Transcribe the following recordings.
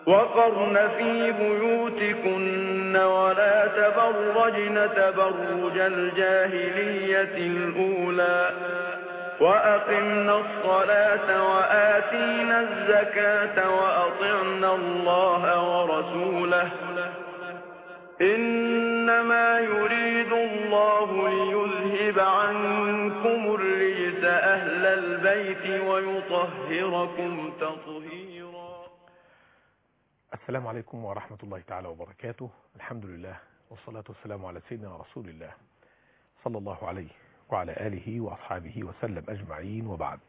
وقرن في بيوتكن ولا تبرجن تبرج الجاهلية الأولى وأقمنا الصلاة وآتينا الزكاة وأطعنا الله ورسوله إنما يريد الله ليذهب عنكم الرجس أهل البيت ويطهركم تطهيرا السلام عليكم ورحمة الله تعالى وبركاته الحمد لله والصلاة والسلام على سيدنا رسول الله صلى الله عليه وعلى آله وأصحابه وسلم أجمعين وبعد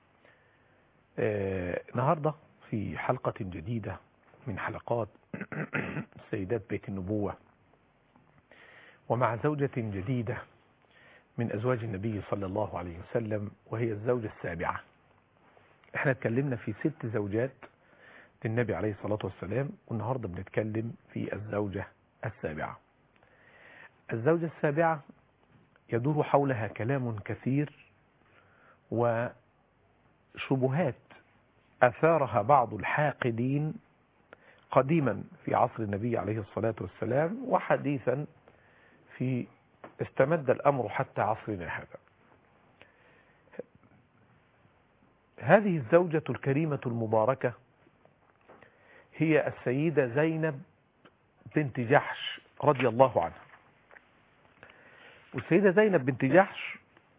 آه النهاردة في حلقة جديدة من حلقات سيدات بيت النبوة ومع زوجة جديدة من أزواج النبي صلى الله عليه وسلم وهي الزوجة السابعة احنا اتكلمنا في ست زوجات للنبي عليه الصلاة والسلام والنهاردة بنتكلم في الزوجة السابعة الزوجة السابعة يدور حولها كلام كثير وشبهات أثارها بعض الحاقدين قديما في عصر النبي عليه الصلاة والسلام وحديثا في استمد الأمر حتى عصرنا هذا هذه الزوجة الكريمة المباركة هي السيدة زينب بنت جحش رضي الله عنها والسيدة زينب بنت جحش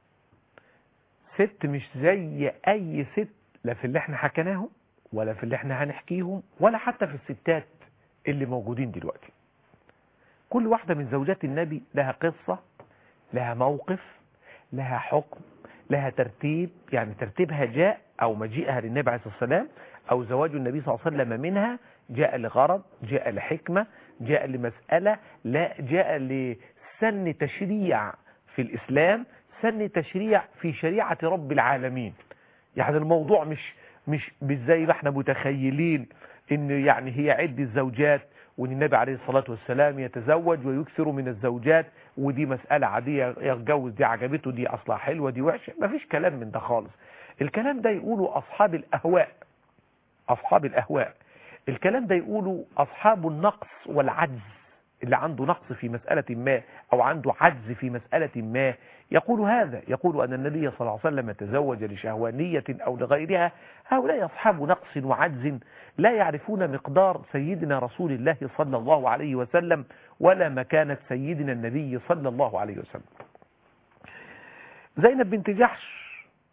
ست مش زي أي ست لا في اللي احنا حكيناهم ولا في اللي احنا هنحكيهم ولا حتى في الستات اللي موجودين دلوقتي كل واحدة من زوجات النبي لها قصة لها موقف لها حكم لها ترتيب يعني ترتيبها جاء أو مجيئها للنبي عليه الصلاة والسلام أو زواج النبي صلى الله عليه وسلم منها جاء لغرض جاء لحكمة جاء لمسألة لا جاء لسن تشريع في الإسلام سن تشريع في شريعة رب العالمين يعني الموضوع مش مش مش زي ما احنا متخيلين ان يعني هي عدة زوجات وان النبي عليه الصلاة والسلام يتزوج ويكثر من الزوجات ودي مسألة عادية يتجوز دي عجبته دي اصلها حلوة دي وحشة مفيش كلام من ده خالص الكلام ده يقوله اصحاب الاهواء اصحاب الاهواء الكلام ده يقوله اصحاب النقص والعجز اللي عنده نقص في مسألة ما أو عنده عجز في مسألة ما يقول هذا يقول أن النبي صلى الله عليه وسلم تزوج لشهوانية أو لغيرها هؤلاء أصحاب نقص وعجز لا يعرفون مقدار سيدنا رسول الله صلى الله عليه وسلم ولا مكانة سيدنا النبي صلى الله عليه وسلم زينب بنت جحش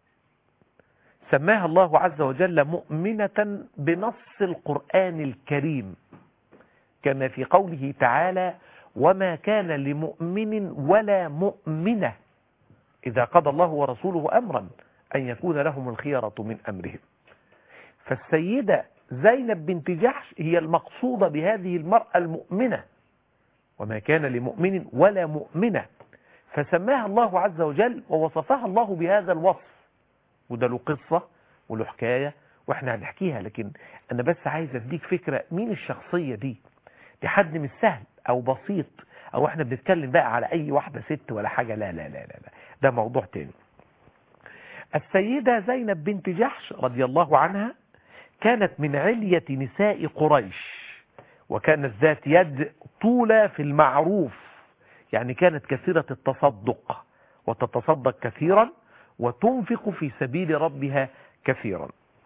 سماها الله عز وجل مؤمنة بنص القرآن الكريم كما في قوله تعالى وما كان لمؤمن ولا مؤمنة إذا قضى الله ورسوله أمرا أن يكون لهم الخيرة من أمرهم فالسيدة زينب بنت جحش هي المقصودة بهذه المرأة المؤمنة وما كان لمؤمن ولا مؤمنة فسماها الله عز وجل ووصفها الله بهذا الوصف وده له قصة وله حكاية واحنا هنحكيها لكن انا بس عايز اديك فكرة مين الشخصية دي دي حد مش سهل او بسيط او احنا بنتكلم بقى على اي واحدة ست ولا حاجة لا لا لا لا, لا. ده موضوع تاني السيدة زينب بنت جحش رضي الله عنها كانت من علية نساء قريش وكانت ذات يد طولة في المعروف يعني كانت كثيرة التصدق وتتصدق كثيرا وتنفق في سبيل ربها كثيرا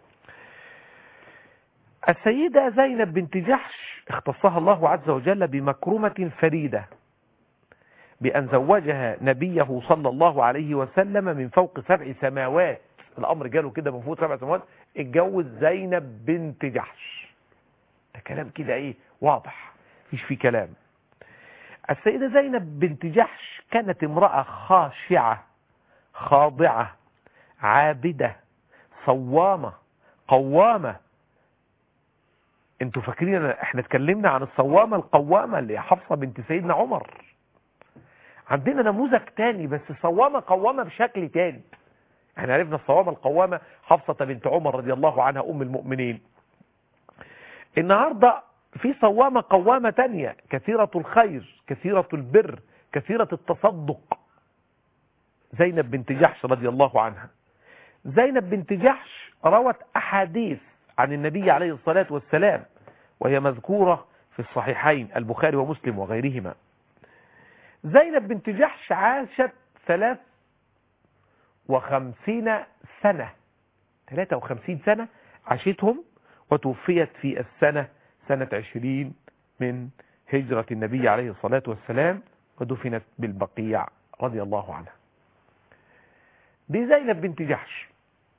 السيدة زينب بنت جحش اختصها الله عز وجل بمكرمة فريدة بأن زوجها نبيه صلى الله عليه وسلم من فوق سبع سماوات الأمر جاله كده من فوق سبع سماوات اتجوز زينب بنت جحش ده كلام كده ايه واضح مفيش فيه كلام السيدة زينب بنت جحش كانت امرأة خاشعة خاضعة عابدة صوامة قوامة انتوا فاكرين احنا اتكلمنا عن الصوامة القوامة اللي هي حفصة بنت سيدنا عمر عندنا نموذج تاني بس صوامة قوامة بشكل تاني احنا عرفنا الصوامة القوامة حفصة بنت عمر رضي الله عنها ام المؤمنين النهاردة في صوامة قوامة تانية كثيرة الخير كثيرة البر كثيرة التصدق زينب بنت جحش رضي الله عنها زينب بنت جحش روت أحاديث عن النبي عليه الصلاة والسلام وهي مذكورة في الصحيحين البخاري ومسلم وغيرهما زينب بنت جحش عاشت ثلاث وخمسين سنة ثلاثة وخمسين سنة عاشتهم وتوفيت في السنة سنة عشرين من هجرة النبي عليه الصلاة والسلام ودفنت بالبقيع رضي الله عنها دي زينب بنت جحش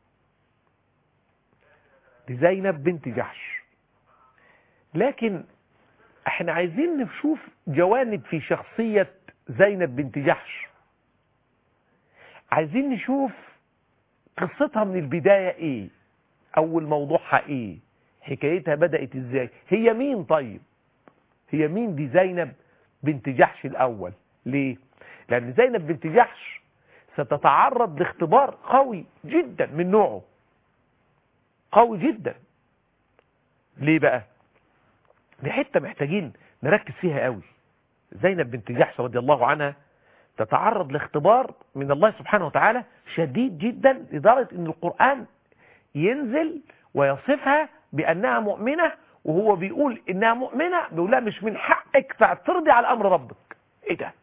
دي زينب بنت جحش لكن احنا عايزين نشوف جوانب في شخصية زينب بنت جحش عايزين نشوف قصتها من البداية ايه اول موضوعها ايه حكايتها بدأت ازاي هي مين طيب هي مين دي زينب بنت جحش الاول ليه لان زينب بنت جحش ستتعرض لاختبار قوي جدا من نوعه قوي جدا ليه بقى دي حتة محتاجين نركز فيها قوي زينب بنت جحش رضي الله عنها تتعرض لاختبار من الله سبحانه وتعالى شديد جدا لدرجة ان القرآن ينزل ويصفها بأنها مؤمنة وهو بيقول انها مؤمنة بيقول لها مش من حقك تعترضي على امر ربك ايه ده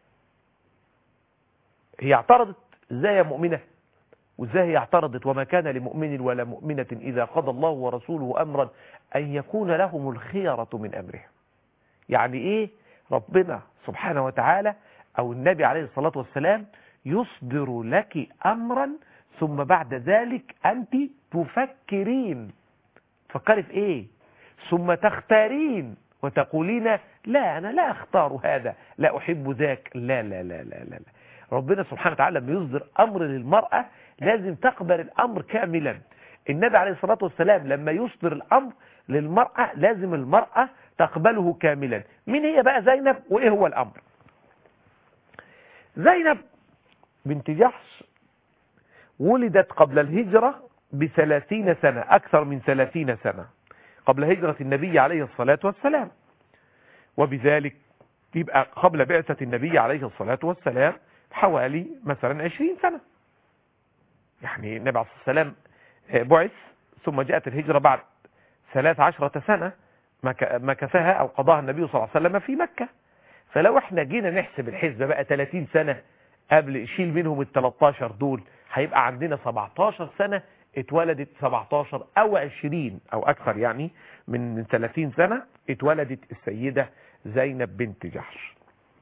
هي اعترضت ازاي يا مؤمنة وازاي هي اعترضت وما كان لمؤمن ولا مؤمنة اذا قضى الله ورسوله امرا ان يكون لهم الخيرة من امرهم يعني ايه ربنا سبحانه وتعالى او النبي عليه الصلاة والسلام يصدر لك امرا ثم بعد ذلك انت تفكرين تفكري في ايه ثم تختارين وتقولين لا انا لا اختار هذا لا احب ذاك لا لا لا لا لا, لا. ربنا سبحانه وتعالى لما يصدر امر للمرأة لازم تقبل الامر كاملا النبي عليه الصلاة والسلام لما يصدر الامر للمرأة لازم المرأة تقبله كاملا مين هي بقى زينب وايه هو الامر زينب بنت جحش ولدت قبل الهجرة بثلاثين سنة أكثر من ثلاثين سنة قبل هجرة النبي عليه الصلاة والسلام وبذلك يبقى قبل بعثة النبي عليه الصلاة والسلام حوالي مثلا عشرين سنة يعني النبي عليه الصلاة والسلام بعث ثم جاءت الهجرة بعد ثلاث عشرة سنة مكثها أو قضاها النبي صلى الله عليه وسلم في مكة فلو احنا جينا نحسب الحسبة بقى 30 سنة قبل شيل منهم ال 13 دول هيبقى عندنا 17 سنة اتولدت 17 او 20 او اكثر يعني من 30 سنة اتولدت السيدة زينب بنت جحش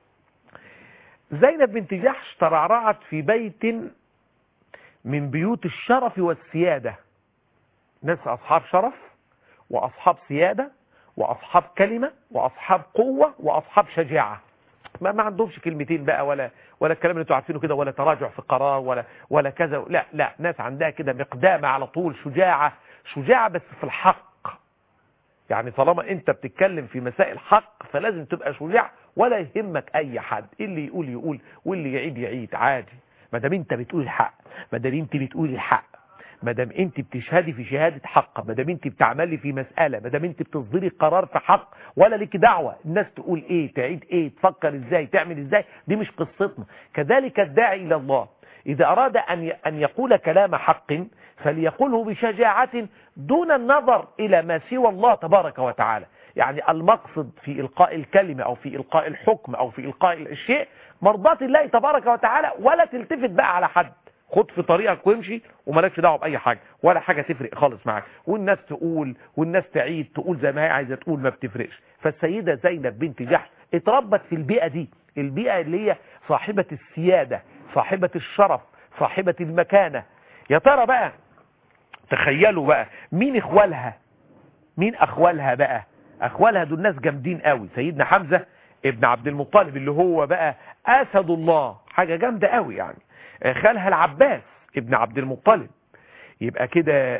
زينب بنت جحش ترعرعت في بيت من بيوت الشرف والسيادة ناس اصحاب شرف واصحاب سيادة واصحاب كلمة واصحاب قوة واصحاب شجاعة ما ما عندهمش كلمتين بقى ولا ولا الكلام اللي انتوا عارفينه كده ولا تراجع في قرار ولا ولا كذا لا لا ناس عندها كده مقدامة على طول شجاعة شجاعة بس في الحق يعني طالما انت بتتكلم في مسائل حق فلازم تبقى شجاع ولا يهمك اي حد اللي يقول يقول واللي يعيد يعيد عادي ما دام انت بتقول الحق ما دام انت بتقول الحق ما دام انت بتشهدي في شهادة حق ما دام انت بتعملي في مسألة ما دام انت بتصدري قرار في حق ولا لك دعوة الناس تقول ايه تعيد ايه تفكر ازاي تعمل ازاي دي مش قصتنا كذلك الداعي الى الله اذا اراد ان ان يقول كلام حق فليقوله بشجاعة دون النظر الى ما سوى الله تبارك وتعالى يعني المقصد في إلقاء الكلمة أو في إلقاء الحكم أو في إلقاء الشيء مرضات الله تبارك وتعالى ولا تلتفت بقى على حد خد في طريقك وامشي ومالكش دعوه باي حاجه ولا حاجه تفرق خالص معاك والناس تقول والناس تعيد تقول زي ما هي عايزه تقول ما بتفرقش فالسيده زينب بنت جحش اتربت في البيئه دي البيئه اللي هي صاحبه السياده صاحبه الشرف صاحبه المكانه يا ترى بقى تخيلوا بقى مين اخوالها مين اخوالها بقى اخوالها دول ناس جامدين قوي سيدنا حمزه ابن عبد المطلب اللي هو بقى اسد الله حاجه جامده قوي يعني خالها العباس ابن عبد المطلب يبقى كده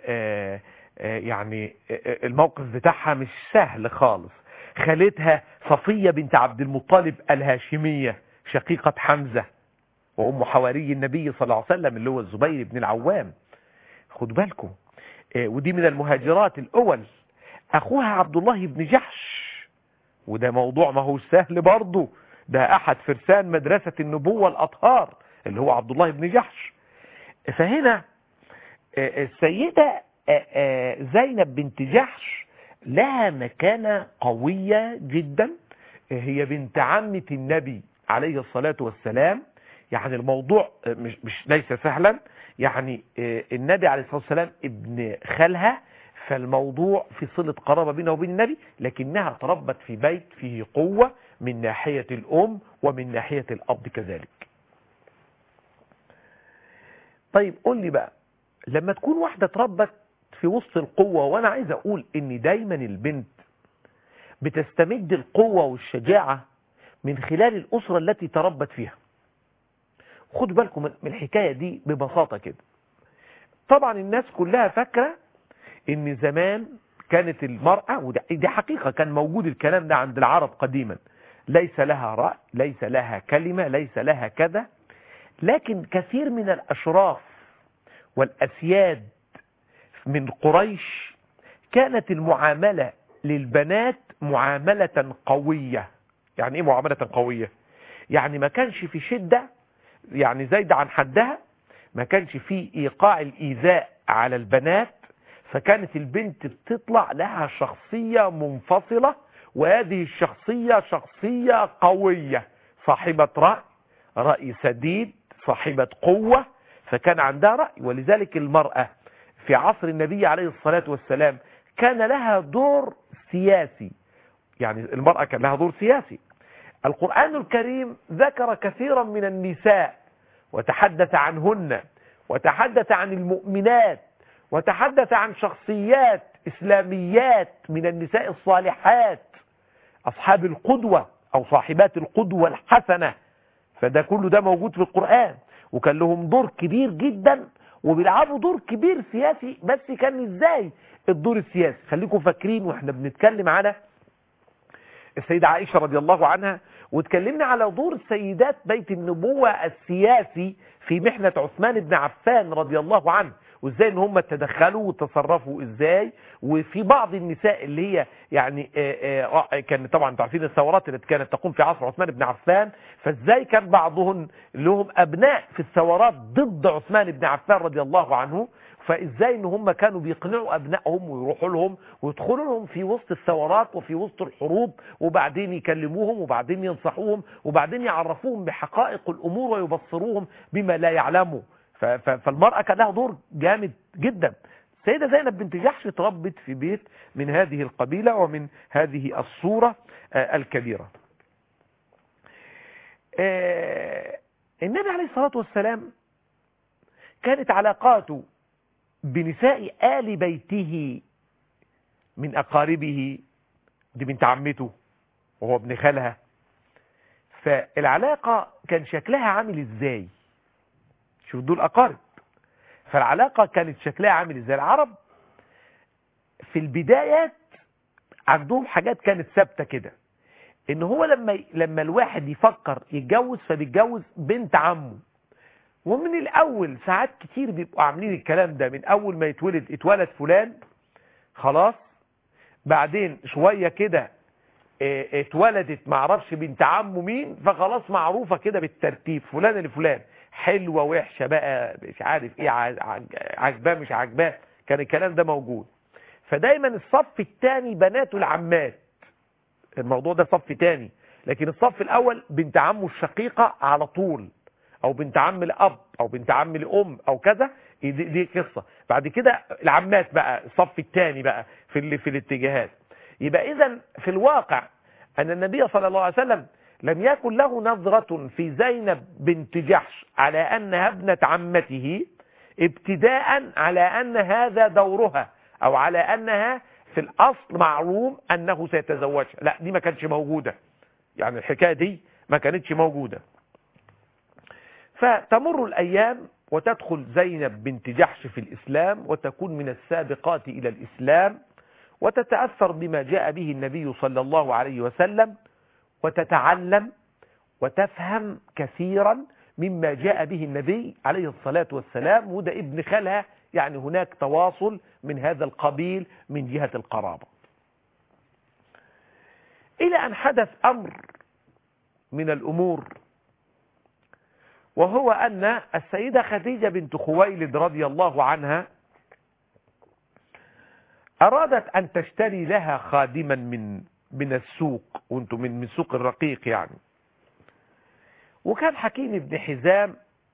يعني الموقف بتاعها مش سهل خالص خالتها صفية بنت عبد المطلب الهاشمية شقيقة حمزة وأم حواري النبي صلى الله عليه وسلم اللي هو الزبير بن العوام خد بالكم ودي من المهاجرات الأول أخوها عبد الله بن جحش وده موضوع ما هو سهل برضه ده أحد فرسان مدرسة النبوة الأطهار اللي هو عبد الله بن جحش فهنا السيدة زينب بنت جحش لها مكانة قوية جدا هي بنت عمة النبي عليه الصلاة والسلام يعني الموضوع مش, مش ليس سهلا يعني النبي عليه الصلاة والسلام ابن خالها فالموضوع في صلة قرابة بينه وبين النبي لكنها تربت في بيت فيه قوة من ناحية الأم ومن ناحية الأب كذلك طيب قول لي بقى لما تكون واحدة تربت في وسط القوة وأنا عايز أقول إن دايما البنت بتستمد القوة والشجاعة من خلال الأسرة التي تربت فيها خدوا بالكم من الحكاية دي ببساطة كده طبعا الناس كلها فاكرة ان زمان كانت المرأة ودي حقيقة كان موجود الكلام ده عند العرب قديما ليس لها رأي ليس لها كلمة ليس لها كذا لكن كثير من الأشراف والأسياد من قريش كانت المعاملة للبنات معاملة قوية يعني ايه معاملة قوية يعني ما كانش في شدة يعني زايدة عن حدها ما كانش في ايقاع الايذاء على البنات فكانت البنت بتطلع لها شخصية منفصلة وهذه الشخصية شخصية قوية صاحبة رأي رأي سديد صاحبة قوة فكان عندها رأي ولذلك المرأة في عصر النبي عليه الصلاة والسلام كان لها دور سياسي يعني المرأة كان لها دور سياسي القرآن الكريم ذكر كثيرا من النساء وتحدث عنهن وتحدث عن المؤمنات وتحدث عن شخصيات إسلاميات من النساء الصالحات أصحاب القدوة أو صاحبات القدوة الحسنة فده كله ده موجود في القرآن وكان لهم دور كبير جدا وبيلعبوا دور كبير سياسي بس كان ازاي الدور السياسي خليكم فاكرين واحنا بنتكلم على السيدة عائشة رضي الله عنها واتكلمنا على دور سيدات بيت النبوة السياسي في محنة عثمان بن عفان رضي الله عنه وازاي ان هم تدخلوا وتصرفوا ازاي وفي بعض النساء اللي هي يعني آآ آآ كان طبعا تعرفين الثورات التي كانت تقوم في عصر عثمان بن عفان فازاي كان بعضهم لهم ابناء في الثورات ضد عثمان بن عفان رضي الله عنه فازاي ان هم كانوا بيقنعوا ابنائهم ويروحوا لهم ويدخلوا لهم في وسط الثورات وفي وسط الحروب وبعدين يكلموهم وبعدين ينصحوهم وبعدين يعرفوهم بحقائق الامور ويبصروهم بما لا يعلموا فالمرأة كان لها دور جامد جدا سيدة زينب بنت جحش تربت في بيت من هذه القبيلة ومن هذه الصورة الكبيرة النبي عليه الصلاة والسلام كانت علاقاته بنساء آل بيته من أقاربه دي بنت عمته وهو ابن خالها فالعلاقة كان شكلها عامل ازاي شوف دول أقارب فالعلاقة كانت شكلها عامل ازاي العرب في البدايات عندهم حاجات كانت ثابته كده ان هو لما لما الواحد يفكر يتجوز فبيتجوز بنت عمه ومن الاول ساعات كتير بيبقوا عاملين الكلام ده من اول ما يتولد اتولد فلان خلاص بعدين شوية كده اتولدت معرفش بنت عمه مين فخلاص معروفة كده بالترتيب فلان لفلان حلوة وحشة بقى مش عارف ايه عجباه مش عجباه كان الكلام ده موجود فدايما الصف الثاني بناته العمات الموضوع ده صف تاني لكن الصف الاول بنت عمه الشقيقة على طول او بنت عم الاب او بنت عم الام او كذا دي, دي قصة بعد كده العمات بقى الصف الثاني بقى في اللي في الاتجاهات يبقى اذا في الواقع ان النبي صلى الله عليه وسلم لم يكن له نظرة في زينب بنت جحش على انها ابنة عمته ابتداء على ان هذا دورها او على انها في الاصل معلوم انه سيتزوجها لا دي ما كانتش موجودة يعني الحكاية دي ما كانتش موجودة فتمر الايام وتدخل زينب بنت جحش في الاسلام وتكون من السابقات الى الاسلام وتتأثر بما جاء به النبي صلى الله عليه وسلم وتتعلم وتفهم كثيرا مما جاء به النبي عليه الصلاة والسلام وده ابن خالها يعني هناك تواصل من هذا القبيل من جهة القرابة إلى أن حدث أمر من الأمور وهو أن السيدة خديجة بنت خويلد رضي الله عنها أرادت أن تشتري لها خادما من من السوق وانتم من من سوق الرقيق يعني وكان حكيم بن حزام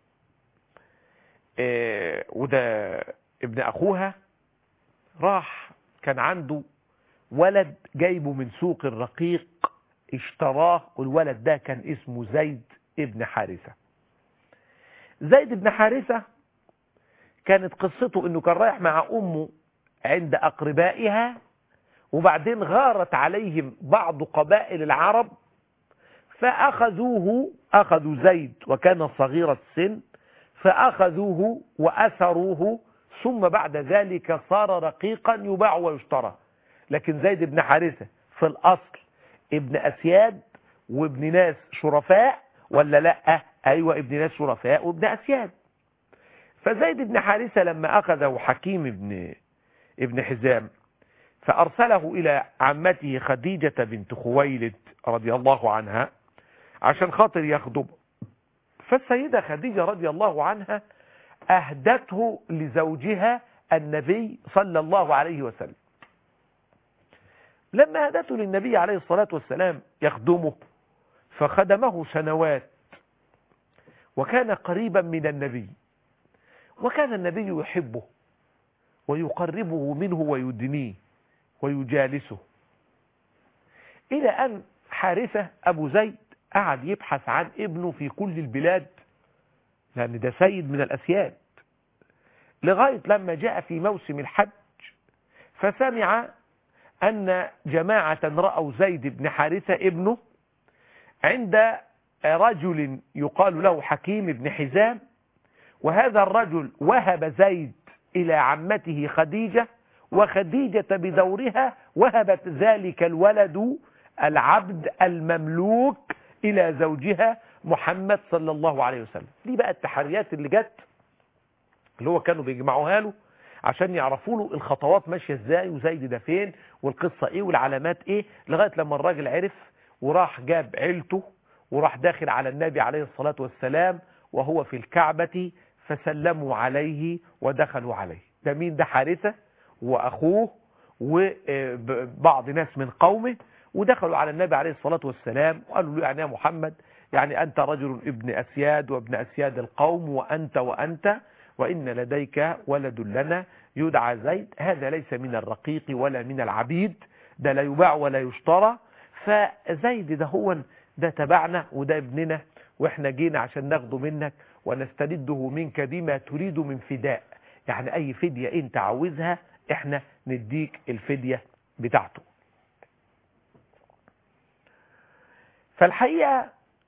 آه، وده ابن أخوها راح كان عنده ولد جايبه من سوق الرقيق اشتراه والولد ده كان اسمه زيد ابن حارثة زيد بن حارثة كانت قصته انه كان رايح مع امه عند اقربائها وبعدين غارت عليهم بعض قبائل العرب فاخذوه اخذوا زيد وكان صغير السن فاخذوه واسروه ثم بعد ذلك صار رقيقا يباع ويشترى لكن زيد بن حارثة في الاصل ابن اسياد وابن ناس شرفاء ولا لا ايوه ابن ناس شرفاء وابن اسياد فزيد بن حارثة لما أخذه حكيم ابن ابن حزام فأرسله إلى عمته خديجة بنت خويلد رضي الله عنها عشان خاطر يخطب فالسيدة خديجة رضي الله عنها أهدته لزوجها النبي صلى الله عليه وسلم لما أهدته للنبي عليه الصلاة والسلام يخدمه فخدمه سنوات وكان قريبا من النبي وكان النبي يحبه ويقربه منه ويدنيه ويجالسه إلى أن حارثة أبو زيد قعد يبحث عن ابنه في كل البلاد لأن ده سيد من الأسياد لغاية لما جاء في موسم الحج فسمع أن جماعة رأوا زيد بن حارثة ابنه عند رجل يقال له حكيم بن حزام وهذا الرجل وهب زيد إلى عمته خديجة وخديجة بدورها وهبت ذلك الولد العبد المملوك إلى زوجها محمد صلى الله عليه وسلم دي بقى التحريات اللي جت اللي هو كانوا بيجمعوها له عشان يعرفوا له الخطوات ماشية ازاي وزيد ده فين والقصة ايه والعلامات ايه لغاية لما الراجل عرف وراح جاب عيلته وراح داخل على النبي عليه الصلاة والسلام وهو في الكعبة فسلموا عليه ودخلوا عليه ده مين ده حارثة وأخوه وبعض ناس من قومه ودخلوا على النبي عليه الصلاة والسلام وقالوا له يعني يا محمد يعني أنت رجل ابن أسياد وابن أسياد القوم وأنت وأنت وإن لديك ولد لنا يدعى زيد هذا ليس من الرقيق ولا من العبيد ده لا يباع ولا يشترى فزيد ده هو ده تبعنا وده ابننا واحنا جينا عشان ناخده منك ونسترده منك بما تريد من فداء يعني اي فدية انت عاوزها احنا نديك الفدية بتاعته فالحقيقة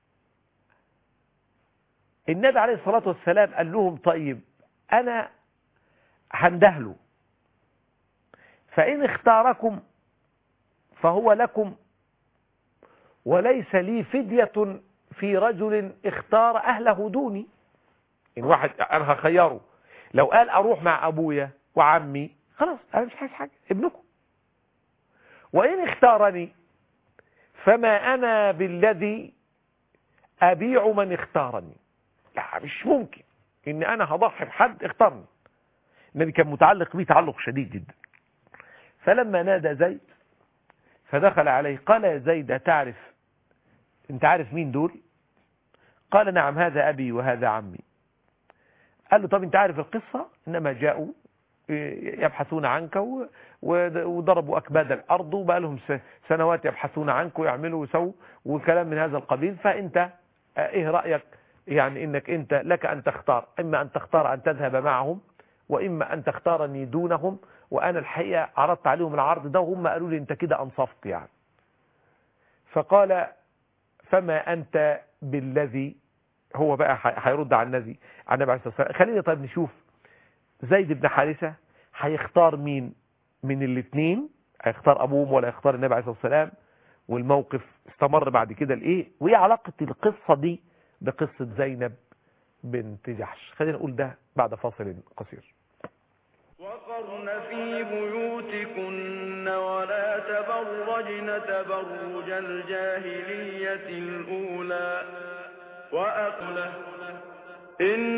النبي عليه الصلاة والسلام قال لهم طيب انا هندهله فان اختاركم فهو لكم وليس لي فدية في رجل اختار أهله دوني إن واحد أنا هخيره لو قال أروح مع أبويا وعمي خلاص أنا مش عايز حاجة ابنكم وإن اختارني فما أنا بالذي أبيع من اختارني لا مش ممكن إن أنا هضحي بحد اختارني النبي كان متعلق بيه تعلق شديد جدا فلما نادى زيد فدخل عليه قال يا زيد أتعرف انت عارف مين دول قال نعم هذا أبي وهذا عمي قال له طب انت عارف القصة انما جاءوا يبحثون عنك وضربوا أكباد الأرض وبقى لهم سنوات يبحثون عنك ويعملوا ويسووا وكلام من هذا القبيل فأنت ايه رأيك يعني انك انت لك ان تختار اما ان تختار ان تذهب معهم واما ان تختارني دونهم وانا الحقيقة عرضت عليهم العرض ده وهم قالوا لي انت كده انصفت يعني فقال فما أنت بالذي هو بقى هيرد على النبي على النبي عليه الصلاة والسلام خلينا طيب نشوف زيد بن حارثة هيختار مين من الاثنين هيختار أبوهم ولا هيختار النبي عليه الصلاة والسلام والموقف استمر بعد كده لإيه وإيه علاقة القصة دي بقصة زينب بنت جحش خلينا نقول ده بعد فاصل قصير وقرن في بيوتكن ولا تبرجن تبرج الجاهلية الأولى وأقله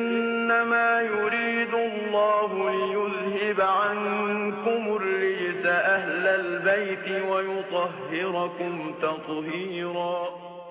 إنما يريد الله ليذهب عنكم الرجس البيت ويطهركم تطهيرا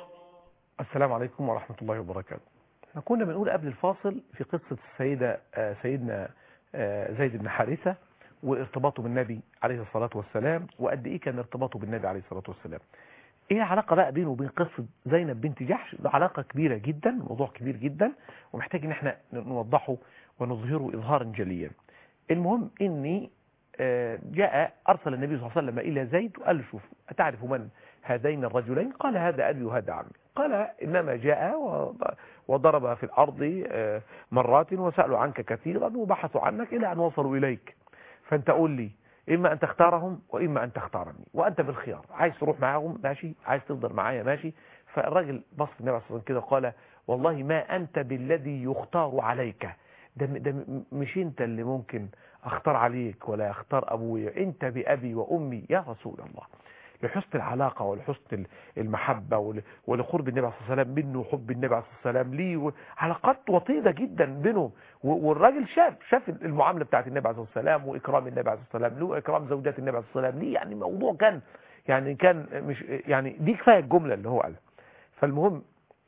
السلام عليكم ورحمة الله وبركاته احنا كنا بنقول قبل الفاصل في قصة السيدة آه، سيدنا آه، زيد بن حارثة وارتباطه بالنبي عليه الصلاة والسلام وقد ايه كان ارتباطه بالنبي عليه الصلاة والسلام ايه العلاقة بقى بينه وبين قصة زينب بنت جحش ده علاقة كبيرة جدا موضوع كبير جدا ومحتاج ان احنا نوضحه ونظهره اظهارا جليا المهم اني آه، جاء ارسل النبي صلى الله عليه وسلم الى زيد وقال له شوف اتعرف من هذين الرجلين قال هذا ابي وهذا عمي قال انما جاء وض- وضرب في الارض آه، مرات وسالوا عنك كثيرا وبحثوا عنك الى ان وصلوا اليك فانت قول لي اما ان تختارهم واما ان تختارني وانت بالخيار عايز تروح معاهم ماشي عايز تفضل معايا ماشي فالراجل بص النبي عليه الصلاه والسلام كده قال والله ما انت بالذي يختار عليك ده م- ده م- مش انت اللي ممكن اختار عليك ولا اختار ابويا انت بابي وامي يا رسول الله لحسن العلاقه ولحسن ال- المحبه ول- ولقرب النبي عليه الصلاه والسلام منه وحب النبي عليه الصلاه والسلام ليه و- علاقات وطيده جدا بينهم و- والراجل شاف شاف المعامله بتاعت النبي عليه الصلاه والسلام واكرام النبي عليه الصلاه والسلام له واكرام زوجات النبي عليه الصلاه والسلام ليه يعني الموضوع كان يعني كان مش يعني دي كفايه الجمله اللي هو قالها فالمهم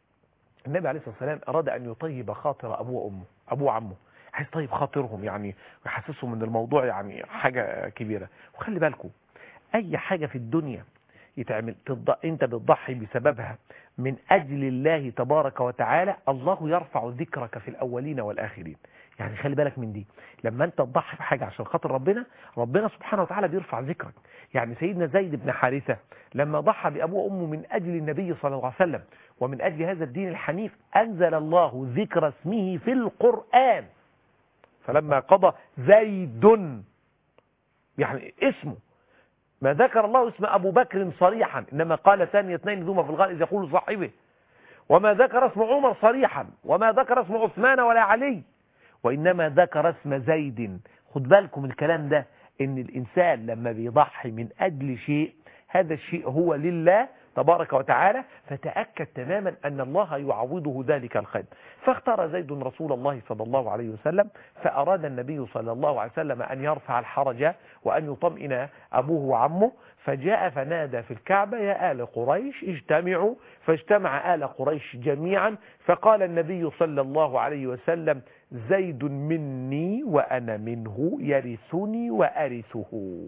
النبي عليه الصلاه والسلام اراد ان يطيب خاطر ابوه وامه ابوه وعمه عايز يطيب خاطرهم يعني ويحسسهم ان الموضوع يعني حاجه كبيره وخلي بالكم اي حاجه في الدنيا يتعمل تض... انت بتضحي بسببها من اجل الله تبارك وتعالى الله يرفع ذكرك في الاولين والاخرين يعني خلي بالك من دي لما انت تضحي بحاجه عشان خاطر ربنا ربنا سبحانه وتعالى بيرفع ذكرك يعني سيدنا زيد بن حارثه لما ضحى بابوه وامه من اجل النبي صلى الله عليه وسلم ومن اجل هذا الدين الحنيف انزل الله ذكر اسمه في القران فلما قضى زيد يعني اسمه ما ذكر الله اسم أبو بكر صريحا إنما قال ثاني اثنين ذوما في الغار إذ يقول صاحبه وما ذكر اسم عمر صريحا وما ذكر اسم عثمان ولا علي وإنما ذكر اسم زيد خد بالكم الكلام ده إن الإنسان لما بيضحي من أجل شيء هذا الشيء هو لله تبارك وتعالى فتأكد تماما أن الله يعوضه ذلك الخير فاختار زيد رسول الله صلى الله عليه وسلم فأراد النبي صلى الله عليه وسلم أن يرفع الحرج وأن يطمئن أبوه وعمه فجاء فنادى في الكعبة يا آل قريش اجتمعوا فاجتمع آل قريش جميعا فقال النبي صلى الله عليه وسلم زيد مني وأنا منه يرثني وأرثه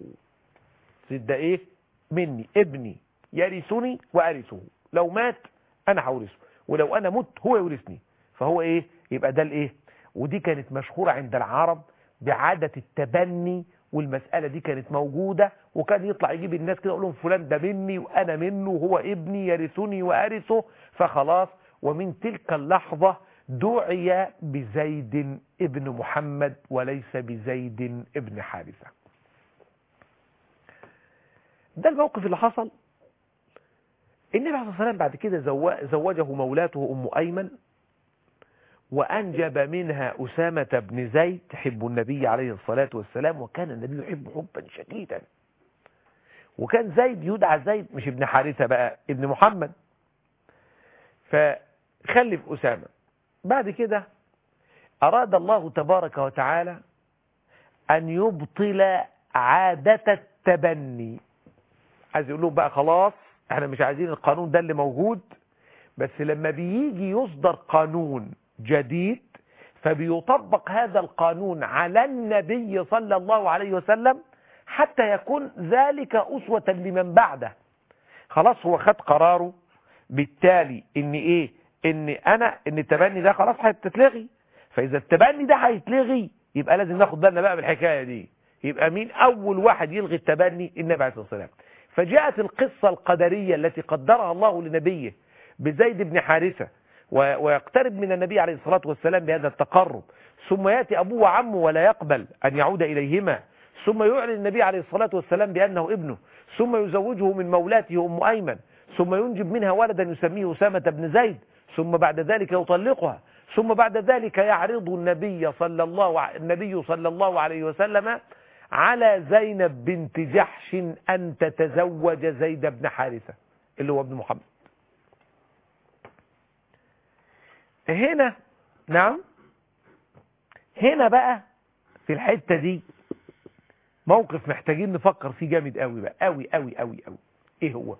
زيد ده إيه مني ابني يرثني وأرثه لو مات أنا هورثه ولو أنا مت هو يورثني فهو إيه يبقى ده الإيه ودي كانت مشهورة عند العرب بعادة التبني والمسألة دي كانت موجودة وكان يطلع يجيب الناس كده يقول لهم فلان ده مني وأنا منه وهو ابني يرثني وأرثه فخلاص ومن تلك اللحظة دعي بزيد ابن محمد وليس بزيد ابن حارثة ده الموقف اللي حصل النبي عليه الصلاة والسلام بعد كده زو- زوجه مولاته أم أيمن وأنجب منها أسامة بن زيد تحب النبي عليه الصلاة والسلام وكان النبي يحب حبا شديدا وكان زيد يدعى زيد مش ابن حارثة بقى ابن محمد فخلف أسامة بعد كده أراد الله تبارك وتعالى أن يبطل عادة التبني عايز يقول لهم بقى خلاص احنا مش عايزين القانون ده اللي موجود بس لما بيجي يصدر قانون جديد فبيطبق هذا القانون على النبي صلى الله عليه وسلم حتى يكون ذلك أسوة لمن بعده خلاص هو خد قراره بالتالي ان ايه ان انا ان التبني ده خلاص هتتلغي فاذا التبني ده هيتلغي يبقى لازم ناخد بالنا بقى بالحكايه دي يبقى مين اول واحد يلغي التبني النبي عليه الصلاه والسلام فجاءت القصه القدريه التي قدرها الله لنبيه بزيد بن حارثه و- ويقترب من النبي عليه الصلاه والسلام بهذا التقرب ثم ياتي ابوه وعمه ولا يقبل ان يعود اليهما ثم يعلن النبي عليه الصلاه والسلام بانه ابنه ثم يزوجه من مولاته ام ايمن ثم ينجب منها ولدا يسميه أسامة بن زيد ثم بعد ذلك يطلقها ثم بعد ذلك يعرض النبي صلى الله ع- النبي صلى الله عليه وسلم على زينب بنت جحش أن تتزوج زيد بن حارثة اللي هو ابن محمد هنا نعم هنا بقى في الحتة دي موقف محتاجين نفكر فيه جامد قوي بقى قوي قوي قوي قوي ايه هو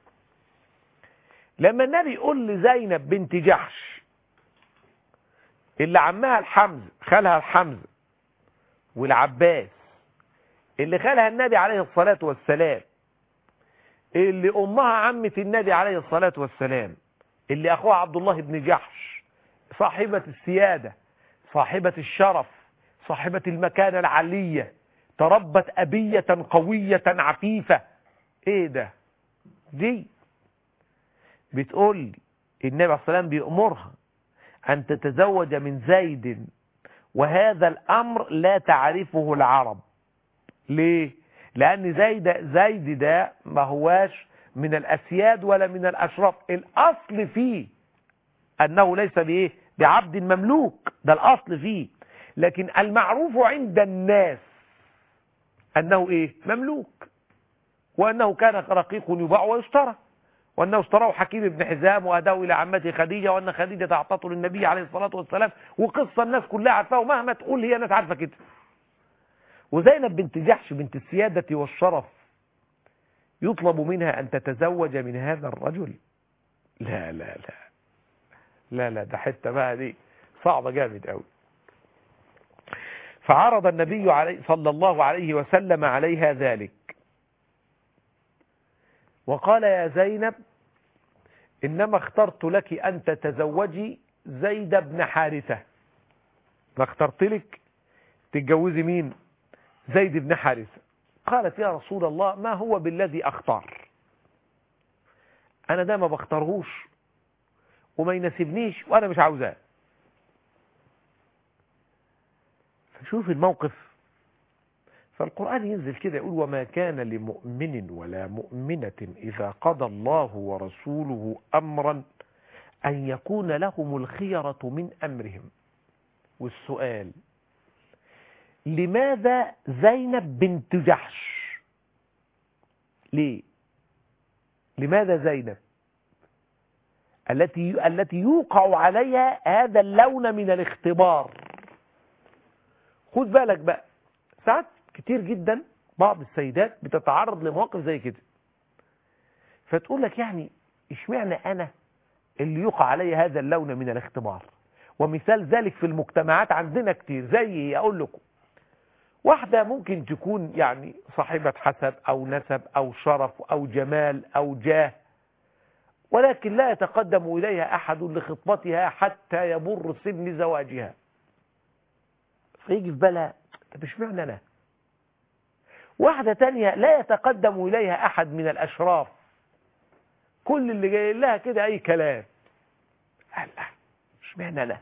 لما النبي يقول لزينب بنت جحش اللي عمها الحمز خالها الحمز والعباس اللي خالها النبي عليه الصلاة والسلام اللي أمها عمة النبي عليه الصلاة والسلام اللي أخوها عبد الله بن جحش صاحبة السيادة صاحبة الشرف صاحبة المكانة العلية تربت أبية قوية عفيفة ايه ده دي بتقول لي النبي عليه الصلاة والسلام بيأمرها أن تتزوج من زيد وهذا الأمر لا تعرفه العرب ليه لأن زيد, زيد ده ما هواش من الأسياد ولا من الأشراف الأصل فيه أنه ليس بإيه بعبد مملوك ده الأصل فيه لكن المعروف عند الناس أنه إيه مملوك وأنه كان رقيق يباع ويشترى وأنه اشتراه حكيم بن حزام وأداه إلى عمته خديجة وأن خديجة أعطته للنبي عليه الصلاة والسلام وقصة الناس كلها عارفاه ومهما تقول هي ناس عارفة كده وزينب بنت جحش بنت السيادة والشرف يطلب منها أن تتزوج من هذا الرجل لا لا لا لا لا ده حتة بقى دي صعبة جامد قوي فعرض النبي عليه صلى الله عليه وسلم عليها ذلك وقال يا زينب إنما اخترت لك أن تتزوجي زيد بن حارثة ما اخترت لك تتجوزي مين زيد بن حارثة قالت يا رسول الله ما هو بالذي أختار أنا ده ما بختارهوش وما يناسبنيش وأنا مش عاوزاه فشوف الموقف فالقرآن ينزل كده يقول وما كان لمؤمن ولا مؤمنة إذا قضى الله ورسوله أمرا أن يكون لهم الخيرة من أمرهم والسؤال لماذا زينب بنت جحش ليه لماذا زينب التي التي يوقع عليها هذا اللون من الاختبار خد بالك بقى ساعات كتير جدا بعض السيدات بتتعرض لمواقف زي كده فتقول لك يعني اشمعنى انا اللي يوقع علي هذا اللون من الاختبار ومثال ذلك في المجتمعات عندنا كتير زي اقول لكم واحدة ممكن تكون يعني صاحبة حسب او نسب او شرف او جمال او جاه ولكن لا يتقدم اليها احد لخطبتها حتى يمر سن زواجها فيجي في بالها طب اشمعنى انا واحدة تانية لا يتقدم إليها أحد من الأشراف كل اللي جاي لها كده أي كلام قال لا اشمعنى أنا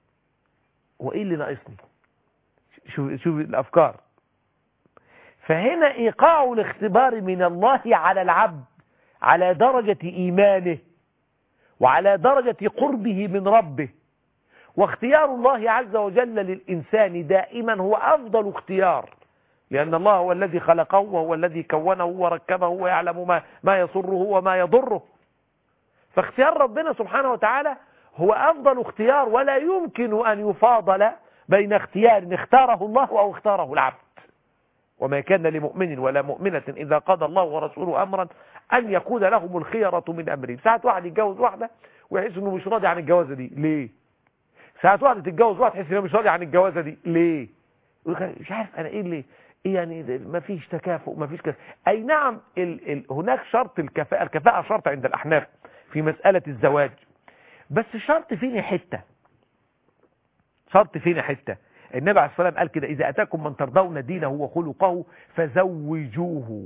وإيه اللي ناقصني شوف, شوف الأفكار فهنا إيقاع الاختبار من الله على العبد على درجة إيمانه وعلى درجة قربه من ربه واختيار الله عز وجل للإنسان دائما هو أفضل اختيار لأن الله هو الذي خلقه وهو الذي كونه وركبه ويعلم ما, ما يسره وما يضره فاختيار ربنا سبحانه وتعالى هو أفضل اختيار ولا يمكن أن يفاضل بين اختيار اختاره الله أو اختاره العبد وما كان لمؤمن ولا مؤمنة إذا قضى الله ورسوله أمرا أن يكون لهم الخيرة من أمرهم ساعة واحد يتجوز واحدة ويحس أنه مش راضي عن الجوازة دي ليه ساعة واحدة تتجوز واحد تحس أنه مش راضي عن الجوازة دي ليه مش عارف أنا إيه اللي إيه يعني ما فيش تكافؤ ما فيش كذا أي نعم ال ال هناك شرط الكفاءة الكفاءة شرط عند الأحناف في مسألة الزواج بس شرط فيني حتة شرط فيني حتة النبي عليه الصلاة والسلام قال كده إذا أتاكم من ترضون دينه وخلقه فزوجوه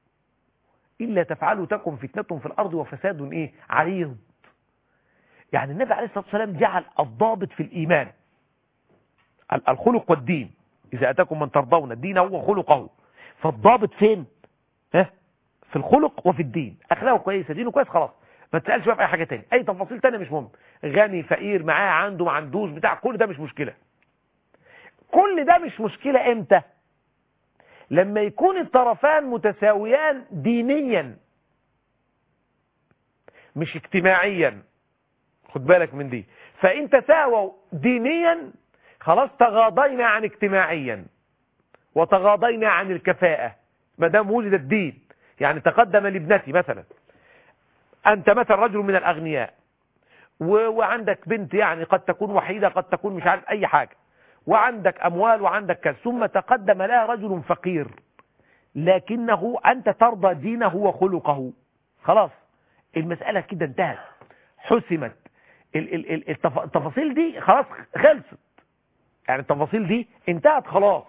إلا تفعلوا تكن فتنة في الأرض وفساد إيه عريض يعني النبي عليه الصلاة والسلام جعل الضابط في الإيمان الخلق والدين إذا أتاكم من ترضون دينه وخلقه فالضابط فين ها في الخلق وفي الدين أخلاقه كويسة دينه كويس خلاص ما تسألش بقى في أي حاجة تاني أي تفاصيل تانية مش مهم غني فقير معاه عنده ما عندوش بتاع كل ده مش مشكلة كل ده مش مشكلة امتى لما يكون الطرفان متساويان دينيا مش اجتماعيا خد بالك من دي فإن تساووا دينيا خلاص تغاضينا عن اجتماعيا وتغاضينا عن الكفاءة ما دام وجد الدين يعني تقدم لابنتي مثلا أنت مثلا رجل من الأغنياء و- وعندك بنت يعني قد تكون وحيدة قد تكون مش عارف أي حاجة وعندك أموال وعندك كذا ثم تقدم لها رجل فقير لكنه أنت ترضى دينه وخلقه خلاص المسألة كده انتهت حسمت ال- ال- ال- التف- التفاصيل دي خلاص خلصت يعني التفاصيل دي انتهت خلاص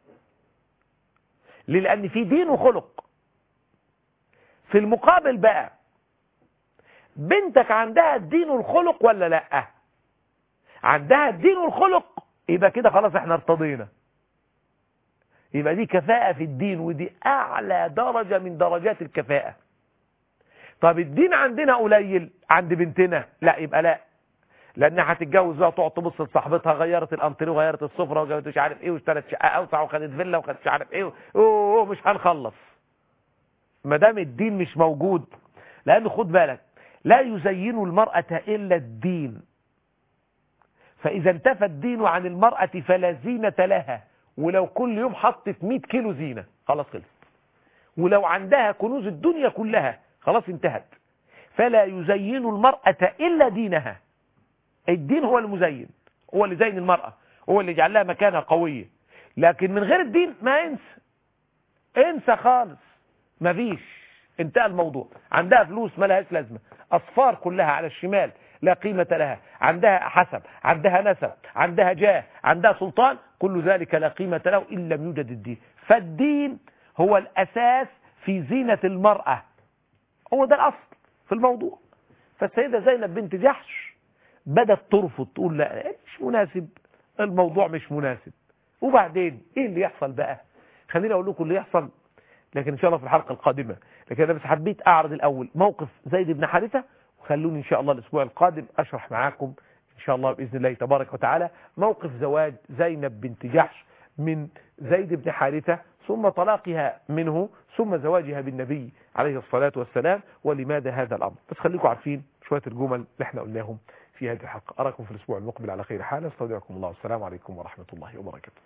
ليه؟ لأن في دين وخلق في المقابل بقى بنتك عندها الدين والخلق ولا لا عندها الدين والخلق يبقى كده خلاص احنا ارتضينا يبقى دي كفاءة في الدين ودي أعلى درجة من درجات الكفاءة طب الدين عندنا قليل عند بنتنا لا يبقى لا لانها هتتجوز بقى تقعد تبص لصاحبتها غيرت الانتريه وغيرت السفره وجابت مش عارف ايه واشترت شقه اوسع وخدت فيلا وخدت مش عارف ايه اوه مش هنخلص ما دام الدين مش موجود لان خد بالك لا يزين المرأة إلا الدين فإذا انتفى الدين عن المرأة فلا زينة لها ولو كل يوم حطت 100 كيلو زينة خلاص خلص ولو عندها كنوز الدنيا كلها خلاص انتهت فلا يزين المرأة إلا دينها الدين هو المزين هو اللي زين المرأة هو اللي جعل لها مكانة قوية لكن من غير الدين ما انسى انسى خالص مفيش انتهى الموضوع عندها فلوس ما لهاش لازمة أصفار كلها على الشمال لا قيمة لها عندها حسب عندها نسب عندها جاه عندها سلطان كل ذلك لا قيمة له إن لم يوجد الدين فالدين هو الأساس في زينة المرأة هو ده الأصل في الموضوع فالسيدة زينب بنت جحش بدأت ترفض تقول لا مش مناسب الموضوع مش مناسب وبعدين ايه اللي يحصل بقى خليني اقول لكم اللي يحصل لكن ان شاء الله في الحلقة القادمة لكن انا بس حبيت اعرض الاول موقف زيد بن حارثة وخلوني ان شاء الله الاسبوع القادم اشرح معاكم ان شاء الله باذن الله تبارك وتعالى موقف زواج زينب بنت جحش من زيد بن حارثة ثم طلاقها منه ثم زواجها بالنبي عليه الصلاة والسلام ولماذا هذا الأمر بس خليكم عارفين شوية الجمل اللي احنا قلناهم في هذه الحلقة أراكم في الأسبوع المقبل على خير حال استودعكم الله والسلام عليكم ورحمة الله وبركاته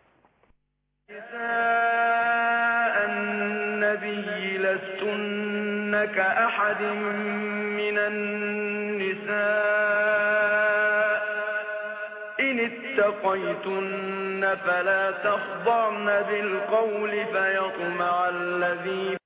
نساء النبي لستن كأحد من النساء إن اتقيتن فلا تخضعن بالقول فيطمع الذي